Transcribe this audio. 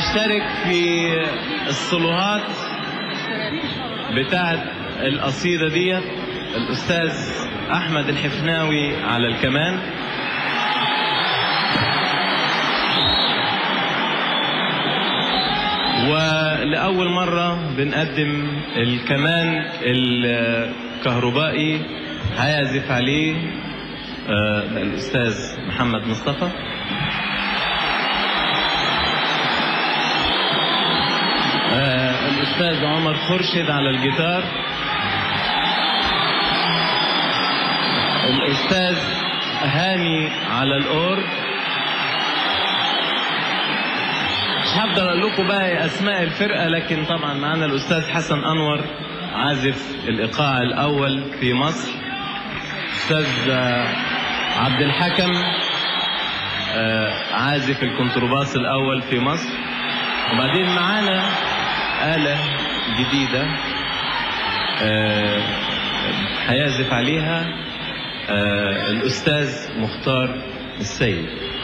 هيشترك في الصلوهات بتاعت القصيدة ديت الأستاذ أحمد الحفناوي على الكمان ولأول مرة بنقدم الكمان الكهربائي هيعزف عليه آه، الأستاذ محمد مصطفى آه، الأستاذ عمر خرشد على الجيتار الأستاذ هاني على الأورج مش هقدر اقول لكم بقى اسماء الفرقه لكن طبعا معانا الاستاذ حسن انور عازف الايقاع الاول في مصر استاذ آه، عبد الحكم آه، عازف الكونترباس الاول في مصر وبعدين معانا آلة جديدة آه، هيعزف عليها آه، الأستاذ مختار السيد